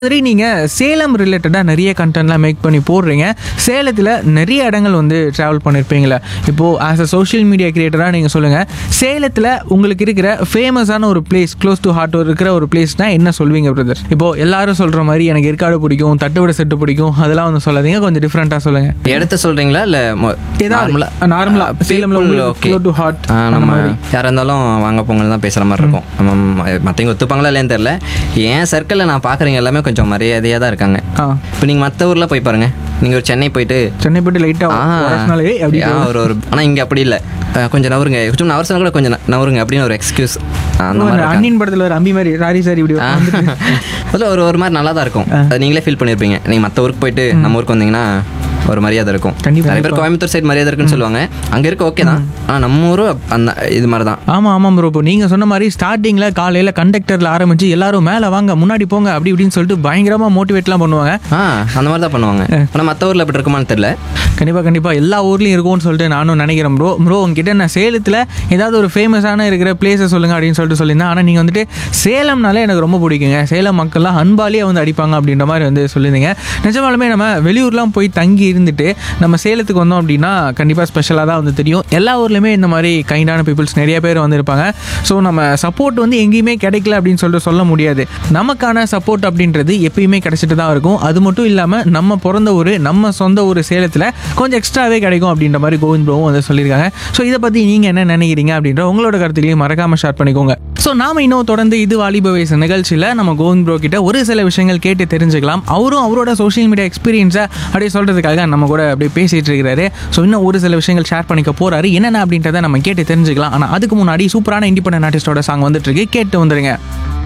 மாதிரி நீங்கள் சேலம் ரிலேட்டடாக நிறைய கண்டென்ட்லாம் மேக் பண்ணி போடுறீங்க சேலத்தில் நிறைய இடங்கள் வந்து ட்ராவல் பண்ணியிருப்பீங்களே இப்போது ஆஸ் அ சோஷியல் மீடியா கிரியேட்டராக நீங்கள் சொல்லுங்கள் சேலத்தில் உங்களுக்கு இருக்கிற ஃபேமஸான ஒரு பிளேஸ் க்ளோஸ் டு ஹார்ட் இருக்கிற ஒரு பிளேஸ்னால் என்ன சொல்வீங்க பிரதர் இப்போது எல்லாரும் சொல்கிற மாதிரி எனக்கு ஏற்காடு பிடிக்கும் தட்டுவிட செட்டு பிடிக்கும் அதெல்லாம் வந்து சொல்லாதீங்க கொஞ்சம் டிஃப்ரெண்ட்டாக சொல்லுங்கள் இடத்த சொல்றீங்களா இல்ல மொ- ஏதாவது நார்மலா? நார்மலா ஆ, சேலம்ல people, உங்களுக்கு okay. close to heart ஆ, அந்த நம்ம மாதிரி. யாரா இருந்தாலும் வாங்க போங்கன்னு தான் பேசுற மாதிரி இருக்கும் நம்ம மற்றவங்க ஒத்துப்பாங்களா இல்லையான்னு தெரியல என் சர்க்கிளில் நான் பார்க்குறவங்க எல்லாமே கொஞ்சம் மரியாதையாக தான் இருக்காங்க ஆ இப்போ நீங்கள் மற்ற ஊரில் போய் பாருங்க நீங்கள் ஒரு சென்னை போயிட்டு சென்னை போயிட்டு லைட்டாக அப்படி ஆ, ஒரு ஒரு ஆனால் இங்கே அப்படி இல்லை கொஞ்சம் நவருங்க கொஞ்சம் நவர் சொன்னா கூட கொஞ்சம் ந- நவருங்க அப்படின்னு ஒரு எக்ஸ்கியூஸ் அந்த மாதிரி இருக்காங்க. அண்ணின் படத்தில் ஒரு அம்பி மாதிரி ராரி சார் இப்படி ஆ. வந்துட்டு முதல்ல ஒரு ஒரு மாதிரி நல்லா தான் இருக்கும் அது நீங்களே ஃபீல் பண்ணியிருப்பீங்க நீங்கள் மற்ற ஊருக்கு போயிட்டு நம்ம ஊருக்கு வந்தீங்கன்னா ஒரு மரியாதை இருக்கும் கண்டிப்பா. நிறைய பேர் கோயம்புத்தூர் சைடு மரியாதை இருக்குன்னு சொல்லுவாங்க அங்கே இருக்க ஓகே தான் ஆனால் நம்ம ஊரும் அந்த இது மாதிரி தான் ஆமாம் ஆமாம் ப்ரோ இப்போ நீங்கள் சொன்ன மாதிரி ஸ்டார்டிங்கில் காலையில் கண்டக்டரில் ஆரம்பிச்சு எல்லாரும் மேலே வாங்க முன்னாடி போங்க அப்படி இப்படின்னு சொல்லிட்டு பயங்கரமாக மோட்டிவேட்லாம் பண்ணுவாங்க ஆ அந்த மாதிரி தான் பண்ணுவாங்க ஆனால் மற்ற ஊரில் அப்படி இருக்குமான்னு தெரியல கண்டிப்பாக கண்டிப்பாக எல்லா ஊர்லேயும் இருக்கும்னு சொல்லிட்டு நானும் நினைக்கிறேன் ப்ரோ ப்ரோ உங்ககிட்ட நான் சேலத்தில் ஏதாவது ஒரு ஃபேமஸான இருக்கிற பிளேஸை சொல்லுங்கள் அப்படின்னு சொல்லிட்டு சொல்லியிருந்தேன் ஆனால் நீங்கள் வந்துட்டு சேலம்னாலே எனக்கு ரொம்ப பிடிக்குங்க சேலம் மக்கள்லாம் அன்பாலேயே வந்து அடிப்பாங்க அப்படின்ற மாதிரி வந்து சொல்லியிருந்தீங்க நிஜமாலுமே நம்ம வெளியூர்லாம் போய் தங்கி இருந்துட்டு நம்ம சேலத்துக்கு வந்தோம் அப்படின்னா கண்டிப்பாக ஸ்பெஷலாக தான் வந்து தெரியும் எல்லா ஊர்லேயுமே இந்த மாதிரி கைண்டான பீப்புள்ஸ் நிறைய பேர் வந்து இருப்பாங்க ஸோ நம்ம சப்போர்ட் வந்து எங்கேயுமே கிடைக்கல அப்படின்னு சொல்லிட்டு சொல்ல முடியாது நமக்கான சப்போர்ட் அப்படின்றது எப்பயுமே கிடைச்சிட்டு தான் இருக்கும் அது மட்டும் இல்லாமல் நம்ம பிறந்த ஊர் நம்ம சொந்த ஊர் சேலத்தில் கொஞ்சம் எக்ஸ்ட்ராவே கிடைக்கும் அப்படின்ற மாதிரி கோவிந்த் ப்ரோவும் வந்து சொல்லியிருக்காங்க ஸோ இதை பற்றி நீங்கள் என்ன நினைக்கிறீங்க அப்படின்ற உங்களோட கருத்துக்களையும் மறக்காமல் ஷேர் பண்ணிக்கோங்க ஸோ நாம இன்னும் தொடர்ந்து இது வாலிப வயசு நிகழ்ச்சியில் நம்ம கோவிந்த் ப்ரோ கிட்ட ஒரு சில விஷயங்கள் கேட்டு தெரிஞ்சுக்கலாம் அவரும் அவரோட சோஷியல் மீடியா எக்ஸ்பீரியன்ஸை அப்படியே சொல்கிறதுக்காக நம்ம கூட அப்படியே பேசிகிட்டு இருக்கிறாரு ஸோ இன்னும் ஒரு சில விஷயங்கள் ஷேர் பண்ணிக்க போகிறாரு என்னென்ன அப்படின்றத நம்ம கேட்டு தெரிஞ்சுக்கலாம் ஆனால் அதுக்கு முன்னாடி சூப்பரான இண்டிபெண்டன்ட் ஆர்டிஸ்டோட சாங் வந்துட்டு இருக்கு கேட்டு வந்துருங்க